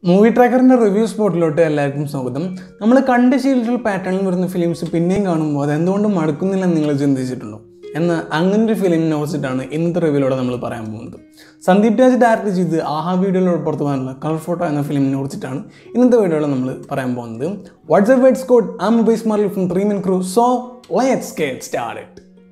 movie ട്രാക്കറിൻ്റെ review സ്പോട്ടിലോട്ട് എല്ലാവർക്കും സ്വാഗതം നമ്മൾ കണ്ട ശീലിച്ചുള്ള പാറ്റേണിൽ വരുന്ന ഫിലിംസ് പിന്നെയും കാണുമ്പോൾ അത് എന്തുകൊണ്ട് മടുക്കുന്നില്ലെന്ന് നിങ്ങൾ ചിന്തിച്ചിട്ടുണ്ടോ എന്നാൽ അങ്ങനെ ഒരു ഫിലിമിനെ കുറിച്ചിട്ടാണ് ഇന്നത്തെ റിവ്യൂലൂടെ നമ്മൾ പറയാൻ പോകുന്നത് സന്ദീപ് രാജ് ഡയറക്റ്റ് ചെയ്ത് ആഹാ വീഡിയോയിലൂടെ പുറത്തു പോകാനുള്ള കളർ ഫോട്ടോ എന്ന ഫിലിമിനെ കുറിച്ചിട്ടാണ് ഇന്നത്തെ വീഡിയോയിൽ നമ്മൾ പറയാൻ പോകുന്നത് വാട്സ്ആപ്പ് വേർഡ്സ് കോഡ് ആം ബൈസ് മാർലി ഫ്രം ത്രീ മിൻ crew so let's get start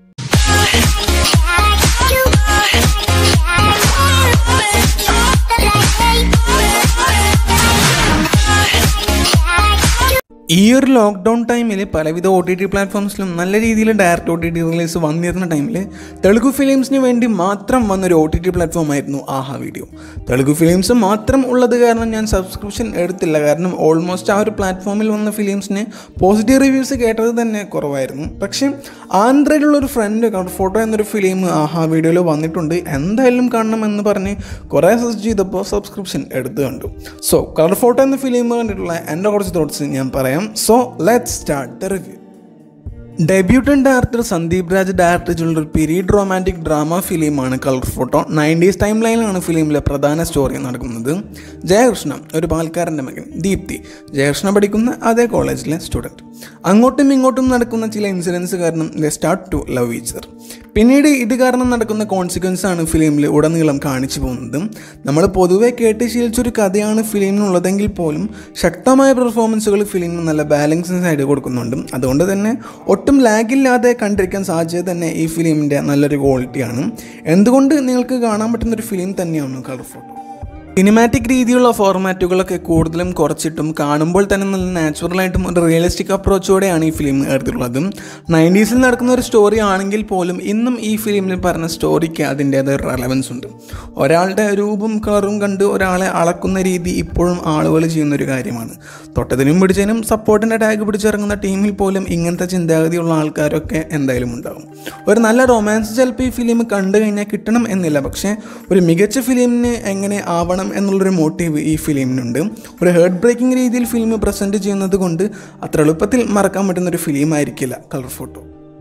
ഈ ഒരു ലോക്ക്ഡൗൺ ടൈമിൽ പലവിധ ഒ ടി ടി പ്ലാറ്റ്ഫോംസിലും നല്ല രീതിയിൽ direct O T T release വന്നിരുന്ന ടൈമിൽ തെലുഗു ഫിലിംസിന് വേണ്ടി മാത്രം വന്നൊരു ഒ ടി ടി പ്ലാറ്റ്ഫോം ആയിരുന്നു ആഹാ വീഡിയോ തെലുഗു ഫിലിംസ് മാത്രം ഉള്ളത് കാരണം ഞാൻ സബ്സ്ക്രിപ്ഷൻ എടുത്തില്ല കാരണം ഓൾമോസ്റ്റ് ആ ഒരു പ്ലാറ്റ്ഫോമിൽ വന്ന ഫിലിംസിന് പോസിറ്റീവ് റിവ്യൂസ് കേട്ടത് തന്നെ കുറവായിരുന്നു പക്ഷേ ആന്ധ്രയിലുള്ള ഒരു ഫ്രണ്ട് ഫോട്ടോ എന്നൊരു ഫിലിം ആഹാ വീഡിയോയിൽ വന്നിട്ടുണ്ട് എന്തായാലും കാണണം എന്ന് പറഞ്ഞ് കുറേ സെർച്ച് ചെയ്തപ്പോൾ സബ്സ്ക്രിപ്ഷൻ എടുത്തു കണ്ടു സോ കളർ ഫോട്ടോ എന്ന ഫിലിം കണ്ടിട്ടുള്ള എൻ്റെ കുറച്ച് തോട്ട്സ് ഞാൻ പറയാം so let start the review debutant director Sandeep Raj director ചെയ്തിട്ടുള്ള ഒരു പീരീഡ് റൊമാൻറ്റിക് ഡ്രാമ ഫിലിമാണ് കളർ ഫോട്ടോ നയൻറ്റീസ് ടൈം ലൈനിലാണ് ഫിലിമിലെ പ്രധാന സ്റ്റോറി നടക്കുന്നത് ജയകൃഷ്ണ ഒരു പാൽക്കാരൻ്റെ മകൻ ദീപ്തി ജയകൃഷ്ണ പഠിക്കുന്ന അതേ കോളേജിലെ സ്റ്റുഡൻറ്റ് അങ്ങോട്ടും ഇങ്ങോട്ടും നടക്കുന്ന ചില ഇൻസിഡൻസ് കാരണം the start to love each other പിന്നീട് ഇത് കാരണം നടക്കുന്ന കോൺസിക്വൻസ് ആണ് ഫിലിമിൽ ഉടനീളം കാണിച്ചു പോകുന്നത് നമ്മൾ പൊതുവെ കേട്ട് ശീലിച്ചൊരു കഥയാണ് ഫിലിമിനുള്ളതെങ്കിൽ പോലും ശക്തമായ പെർഫോമൻസുകൾ ഫിലിമിന് നല്ല ബാലൻസിങ് സൈഡ് കൊടുക്കുന്നുണ്ട് അതുകൊണ്ട് തന്നെ ഒട്ടും ലാഗില്ലാതെ കണ്ടിരിക്കാൻ സാധ്യത തന്നെ ഈ ഫിലിമിൻ്റെ നല്ലൊരു ക്വാളിറ്റിയാണ് എന്തുകൊണ്ട് നിങ്ങൾക്ക് കാണാൻ പറ്റുന്ന ഒരു ഫിലിം തന്നെയാണ് കളർ ഫോട്ടോ സിനിമാറ്റിക് രീതിയിലുള്ള ഫോർമാറ്റുകളൊക്കെ കൂടുതലും കുറച്ചിട്ടും കാണുമ്പോൾ തന്നെ നല്ല നാച്ചുറലായിട്ടും ഒരു റിയലിസ്റ്റിക് അപ്രോച്ചോടെയാണ് ഈ ഫിലിം എടുത്തിട്ടുള്ളത് നയൻറ്റീസിൽ നടക്കുന്ന ഒരു സ്റ്റോറി ആണെങ്കിൽ പോലും ഇന്നും ഈ ഫിലിമിൽ പറഞ്ഞ സ്റ്റോറിക്ക് അതിൻ്റേതായ റെലവൻസ് ഉണ്ട് ഒരാളുടെ രൂപം കളറും കണ്ട് ഒരാളെ അളക്കുന്ന രീതി ഇപ്പോഴും ആളുകൾ ചെയ്യുന്ന ഒരു കാര്യമാണ് തൊട്ടതിനും പിടിച്ചതിനും സപ്പോർട്ടിൻ്റെ ടാഗ് പിടിച്ചിറങ്ങുന്ന ടീമിൽ പോലും ഇങ്ങനത്തെ ചിന്താഗതിയുള്ള ആൾക്കാരൊക്കെ എന്തായാലും ഉണ്ടാകും ഒരു നല്ല റൊമാൻസ് ചിലപ്പോൾ ഈ ഫിലിം കണ്ടു കഴിഞ്ഞാൽ കിട്ടണം എന്നില്ല പക്ഷേ ഒരു മികച്ച ഫിലിമിന് എങ്ങനെ ആവണം എന്നുള്ളൊരു മോട്ടീവ് ഈ ഫിലിമിനുണ്ട് ഒരു ഹേർട്ട് ബ്രേക്കിംഗ് രീതിയിൽ ഫിലിം പ്രസൻറ്റ് ചെയ്യുന്നത് കൊണ്ട് അത്ര എളുപ്പത്തിൽ മറക്കാൻ പറ്റുന്ന ഒരു ഫിലിം ആയിരിക്കില്ല കളർ ഫോട്ടോ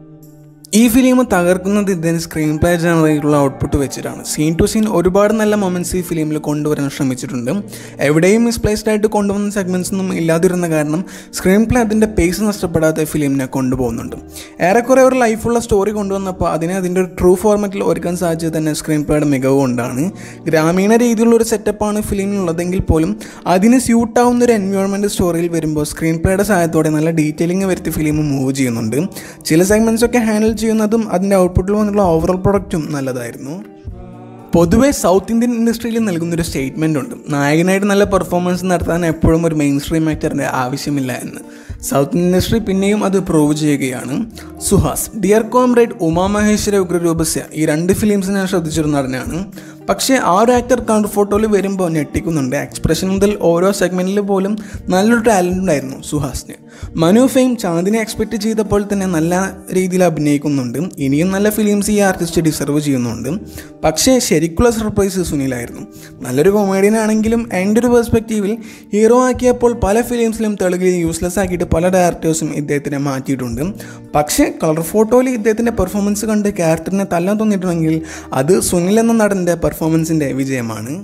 ഈ ഫിലിം തകർക്കുന്നത് ഇതിന് സ്ക്രീൻ പ്ലേ ജനറേറ്റുള്ള ഔട്ട്പുട്ട് വെച്ചിട്ടാണ് സീൻ ടു സീൻ ഒരുപാട് നല്ല മൊമെൻറ്റ്സ് ഈ ഫിലിമിൽ കൊണ്ടുവരാൻ ശ്രമിച്ചിട്ടുണ്ട് എവിടെയും മിസ്പ്ലേസ്ഡ് ആയിട്ട് കൊണ്ടുവന്ന സെഗ്മെൻറ്റ്സ് ഒന്നും ഇല്ലാതിരുന്ന കാരണം സ്ക്രീൻ പ്ലേ അതിൻ്റെ പേസ് നഷ്ടപ്പെടാതെ ഫിലിമിനെ കൊണ്ടുപോകുന്നുണ്ട് ഏറെക്കുറെ ഒരു ലൈഫുള്ള സ്റ്റോറി കൊണ്ടുവന്നപ്പോൾ അതിനെ അതിൻ്റെ ഒരു ട്രൂ ഫോർമാറ്റിൽ ഒരുക്കാൻ സാധിച്ചത് തന്നെ സ്ക്രീൻ പ്ലേയുടെ മികവ് കൊണ്ടാണ് ഗ്രാമീണ രീതിയിലുള്ള ഒരു സെറ്റപ്പാണ് ഫിലിമിനുള്ളതെങ്കിൽ പോലും അതിന് സ്യൂട്ടാവുന്ന ഒരു എൻവയോൺമെൻറ്റ് സ്റ്റോറിയിൽ വരുമ്പോൾ സ്ക്രീൻ പ്ലേയുടെ സഹായത്തോടെ നല്ല ഡീറ്റെയിലിംഗ് വരുത്തി ഫിലിം മൂവ് ചെയ്യുന്നുണ്ട് ചില സെഗ്മെൻറ്റ്സ് ഒക്കെ ഹാൻഡിൽ ചെയ്യുന്നതും അതിൻ്റെ ഔട്ട്പുട്ടിൽ വന്നുള്ള ഓവറോൾ പ്രൊഡക്റ്റും നല്ലതായിരുന്നു പൊതുവെ സൗത്ത് ഇന്ത്യൻ ഇൻഡസ്ട്രിയിൽ നൽകുന്നൊരു സ്റ്റേറ്റ്മെൻ്റ് ഉണ്ട് നായകനായിട്ട് നല്ല പെർഫോമൻസ് നടത്താൻ എപ്പോഴും ഒരു മെയിൻ സ്ട്രീം ആക്ടറിൻ്റെ ആവശ്യമില്ല എന്ന് സൗത്ത് ഇന്ത്യൻ ഇൻഡസ്ട്രി പിന്നെയും അത് പ്രൂവ് ചെയ്യുകയാണ് സുഹാസ് ഡിയർ കോംറേഡ് ഉമാ മഹേശ്വര ഉഗ്രരൂപസ്യ ഈ രണ്ട് ഫിലിംസ് ഞാൻ ശ്രദ്ധിച്ചൊരു നടനാണ് പക്ഷേ ആ ഒരു ആക്ടർ കൗണ്ടർ ഫോട്ടോയിൽ വരുമ്പോൾ ഞെട്ടിക്കുന്നുണ്ട് എക്സ്പ്രഷൻ മുതൽ ഓരോ സെഗ്മെൻറ്റിൽ പോലും നല്ലൊരു ടാലൻ്റ് ഉണ്ടായിരുന്നു സുഹാസിന് മനു ഫെയിം ചാന്ദിനെ എക്സ്പെക്റ്റ് ചെയ്തപ്പോൾ തന്നെ നല്ല രീതിയിൽ അഭിനയിക്കുന്നുണ്ട് ഇനിയും നല്ല ഫിലിംസ് ഈ ആർട്ടിസ്റ്റ് ഡിസർവ് ചെയ്യുന്നുണ്ട് പക്ഷേ ശരിക്കുള്ള സർപ്രൈസ് സുനിലായിരുന്നു നല്ലൊരു കൊമേഡിയൻ ആണെങ്കിലും എൻ്റെ ഒരു പെർസ്പെക്റ്റീവിൽ ഹീറോ ആക്കിയപ്പോൾ പല ഫിലിംസിലും തെളുകിൽ യൂസ്ലെസ് ആക്കിയിട്ട് പല ഡയറക്ടേഴ്സും ഇദ്ദേഹത്തിനെ മാറ്റിയിട്ടുണ്ട് പക്ഷേ കളർ ഫോട്ടോയിൽ ഇദ്ദേഹത്തിൻ്റെ പെർഫോമൻസ് കണ്ട് ക്യാരക്ടറിനെ തല്ലാൻ തോന്നിയിട്ടുണ്ടെങ്കിൽ അത് സുനിൽ എന്ന നടൻ്റെ പെർഫോമൻസിൻ്റെ വിജയമാണ്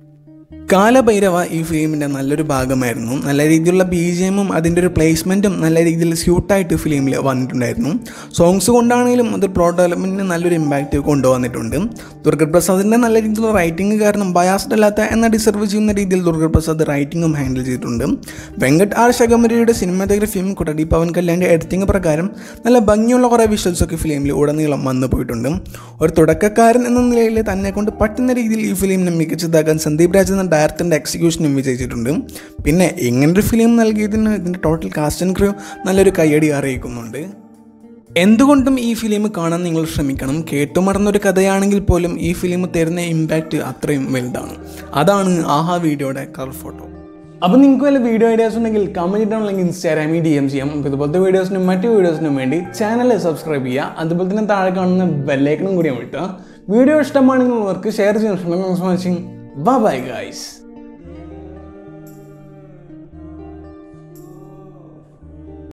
കാലഭൈരവ ഈ ഫിലിമിൻ്റെ നല്ലൊരു ഭാഗമായിരുന്നു നല്ല രീതിയിലുള്ള ബി ജി എമ്മും അതിൻ്റെ ഒരു പ്ലേസ്മെൻറ്റും നല്ല രീതിയിൽ സ്യൂട്ടായിട്ട് ഫിലിമിൽ വന്നിട്ടുണ്ടായിരുന്നു സോങ്സ് കൊണ്ടാണെങ്കിലും അത് പ്രോ ഡെവലപ്മെൻറ്റിന് നല്ലൊരു ഇമ്പാക്റ്റ് കൊണ്ടുവന്നിട്ടുണ്ട് ദുർഗ പ്രസാദിൻ്റെ നല്ല രീതിയിലുള്ള റൈറ്റിംഗ് കാരണം ബയാസ്ഡ് അല്ലാത്ത എന്ന ഡിസർവ് ചെയ്യുന്ന രീതിയിൽ ദുർഗ പ്രസാദ് റൈറ്റിംഗും ഹാൻഡിൽ ചെയ്തിട്ടുണ്ട് വെങ്കട്ട് ആർ ശകമരിയുടെ സിനിമാറ്റോഗ്രഫിയും കുട്ടടി പവൻ കല്യാണിൻ്റെ എഡിറ്റിംഗ് പ്രകാരം നല്ല ഭംഗിയുള്ള കുറേ വിഷ്വൽസൊക്കെ ഫിലിമിൽ ഉടനീളം വന്നു പോയിട്ടുണ്ട് ഒരു തുടക്കക്കാരൻ എന്ന നിലയിൽ തന്നെ കൊണ്ട് പറ്റുന്ന രീതിയിൽ ഈ ഫിലിമിനെ മികച്ചതാക്കാൻ സന്ദീപ് രാജ് എന്ന ഡയറക്ടറിൻ്റെ എക്സിക്യൂഷനും വിജയിച്ചിട്ടുണ്ട് പിന്നെ ഇങ്ങനൊരു ഫിലിം നൽകിയതിന് ഇതിൻ്റെ ടോട്ടൽ കാസ്റ്റ് ആൻഡ് ക്രൂ നല്ലൊരു കയ്യടി അറിയിക്കുന്നുണ്ട് എന്തുകൊണ്ടും ഈ ഫിലിം കാണാൻ നിങ്ങൾ ശ്രമിക്കണം കേട്ടുമറന്നൊരു കഥയാണെങ്കിൽ പോലും ഈ ഫിലിം തരുന്ന ഇമ്പാക്റ്റ് അത്രയും വലുതാണ് അതാണ് ആഹാ വീഡിയോയുടെ കളർ ഫോട്ടോ അപ്പോൾ നിങ്ങൾക്ക് വല്ല വീഡിയോ ഐഡിയാസ് ഉണ്ടെങ്കിൽ കമൻറ്റ് ഇട്ടാണെങ്കിൽ ഇൻസ്റ്റാഗ്രാമിൽ ഡി എം ചെയ്യാം അപ്പോൾ ഇതുപോലത്തെ വീഡിയോസിനും മറ്റു വീഡിയോസിനും വേണ്ടി ചാനൽ സബ്സ്ക്രൈബ് ചെയ്യുക അതുപോലെ തന്നെ താഴെ കാണുന്ന ബെല്ലൈക്കണും കൂടി വിട്ടുക വീഡിയോ ഇഷ്ടമാണെങ്കിൽ ഉള്ളവർക്ക് ഷെയർ ചെയ്യാൻ ശ്രമിക്കും ബൈ ഗൈസ്